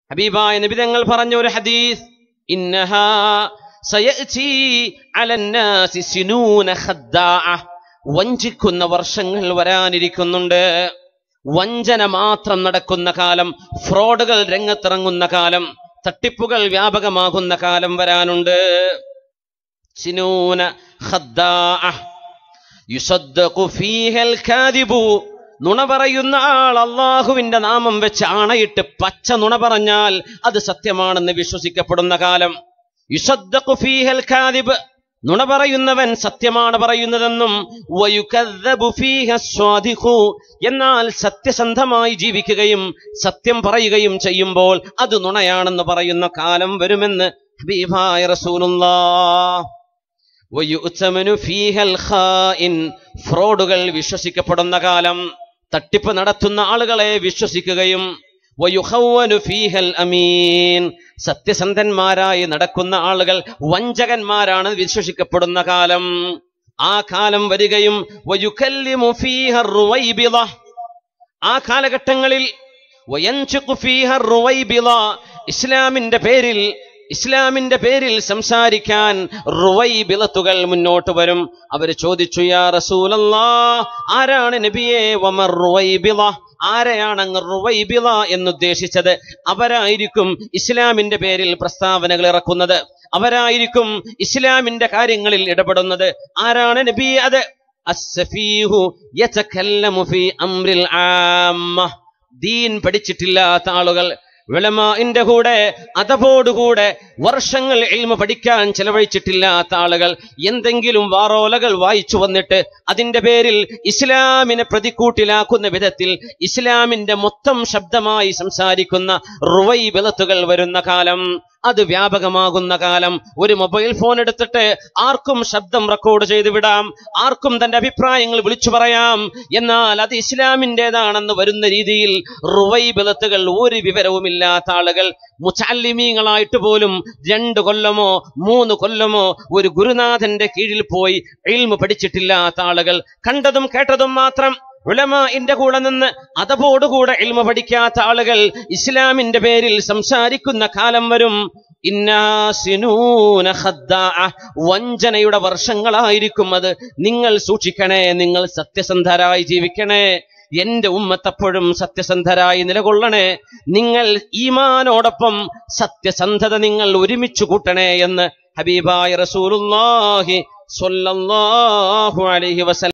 ഹബീബായ നബിതങ്ങൾ പറഞ്ഞ ഒരു ഹദീസ് ഇന്നഹാ സയഅതി അലന്നാസി സിനൂന ഖദ്ദാഅ വഞ്ചിക്കുന്ന വർഷങ്ങൾ വരാനിരിക്കുന്നുണ്ട് വഞ്ചന മാത്രം നടക്കുന്ന കാലം ഫ്രോഡുകൾ രംഗത്തിറങ്ങുന്ന കാലം തട്ടിപ്പുകൾ വ്യാപകമാകുന്ന കാലം വരാനുണ്ട് സിനൂന ഖദ്ദാഅ യുസദ്ദഖു ഫീഹൽ കാദിബു നുണ പറയുന്ന ആൾ അള്ളാഹുവിന്റെ നാമം വെച്ച് ആണയിട്ട് പച്ച നുണ പറഞ്ഞാൽ അത് സത്യമാണെന്ന് വിശ്വസിക്കപ്പെടുന്ന കാലം യുസദ്ദഖു ഫീഹൽ കാദിബ് നുണ പറയുന്നവൻ സത്യമാണ് പറയുന്നതെന്നും വയുകദ്ദബു ഫീഹ സ്വാദിഖു എന്നാൽ സത്യസന്ധമായി ജീവിക്കുകയും സത്യം പറയുകയും ചെയ്യുമ്പോൾ അത് നുണയാണെന്ന് പറയുന്ന കാലം വരുമെന്ന് ഹബീബായ റസൂലുള്ളാഹ് വയുഅ്തമനു ഫീഹൽ ഖായിൻ ഫ്രോഡുകൾ വിശ്വസിക്കപ്പെടുന്ന കാലം തട്ടിപ്പ് നടത്തുന്ന ആളുകളെ വിശ്വസിക്കുകയും വയുഖവ്വനു ഫീഹൽ അമീൻ സത്യസന്ധന്മാരായി നടക്കുന്ന ആളുകൾ വഞ്ചകന്മാരാണ് വിശ്വസിക്കപ്പെടുന്ന കാലം ആ കാലം വരികയും വയുകല്ലിമു ഫീഹ റുവൈബിള ആ കാലഘട്ടങ്ങളിൽ വയൻചുഖു ഫീഹ റുവൈബിള ഇസ്ലാമിന്റെ പേരിൽ ഇസ്ലാമിന്റെ പേരിൽ സംസാരിക്കാൻ റുവൈബിളത്തുകൾ മുന്നോട്ട് വരും അവർ ചോദിച്ചു യാ റസൂലല്ലാ ആരാണ് നബിയെ വമർ റുവൈബിള ആരെയാണ് അങ്ങ് റുവൈബിള എന്നുദ്ദേശിച്ചത് അവരായിരിക്കും ഇസ്ലാമിന്റെ പേരിൽ പ്രസ്താവനകൾ ഇറക്കുന്നത് അവരായിരിക്കും ഇസ്ലാമിന്റെ കാര്യങ്ങളിൽ ഇടപെടുന്നത് ആരാണ് നബി അത് അസ്സഫീഹു യതകല്ലമു ഫീ അംറിൽ ആമ്മ ദീൻ പഠിച്ചിട്ടില്ലാത്ത ആളുകൾ വിളമാന്റെ കൂടെ അതപോടുകൂടെ വർഷങ്ങൾ എൽമ പഠിക്കാൻ ചെലവഴിച്ചിട്ടില്ലാത്ത ആളുകൾ എന്തെങ്കിലും വാറോലകൾ വായിച്ചു വന്നിട്ട് അതിന്റെ പേരിൽ ഇസ്ലാമിനെ പ്രതിക്കൂട്ടിലാക്കുന്ന വിധത്തിൽ ഇസ്ലാമിന്റെ മൊത്തം ശബ്ദമായി സംസാരിക്കുന്ന റുവൈ ബലത്തുകൾ വരുന്ന കാലം അത് വ്യാപകമാകുന്ന കാലം ഒരു മൊബൈൽ ഫോൺ എടുത്തിട്ട് ആർക്കും ശബ്ദം റെക്കോർഡ് ചെയ്തു വിടാം ആർക്കും തന്റെ അഭിപ്രായങ്ങൾ വിളിച്ചു പറയാം എന്നാൽ അത് ഇസ്ലാമിൻ്റെതാണെന്ന് വരുന്ന രീതിയിൽ റുവൈ ബലത്തുകൾ ഒരു വിവരവുമില്ലാത്ത ആളുകൾ മുച്ചാലിമീങ്ങളായിട്ട് പോലും രണ്ട് കൊല്ലമോ മൂന്ന് കൊല്ലമോ ഒരു ഗുരുനാഥന്റെ കീഴിൽ പോയി എൽമ് പഠിച്ചിട്ടില്ലാത്ത ആളുകൾ കണ്ടതും കേട്ടതും മാത്രം ഉലമാന്റെ കൂടെ നിന്ന് അതപോടുകൂടെ ഇൽമ പഠിക്കാത്ത ആളുകൾ ഇസ്ലാമിന്റെ പേരിൽ സംസാരിക്കുന്ന കാലം വരും ഇന്നാസിനൂന ഖദ്ദാഅ. വഞ്ചനയുടെ വർഷങ്ങളായിരിക്കും അത് നിങ്ങൾ സൂക്ഷിക്കണേ നിങ്ങൾ സത്യസന്ധരായി ജീവിക്കണേ എന്റെ ഉമ്മത്തപ്പോഴും സത്യസന്ധരായി നിലകൊള്ളണേ നിങ്ങൾ ഈമാനോടൊപ്പം സത്യസന്ധത നിങ്ങൾ ഒരുമിച്ച് കൂട്ടണേ എന്ന് ഹബീബായ റസൂലുള്ളാഹി സ്വല്ലല്ലാഹു അലൈഹി വസല്ലം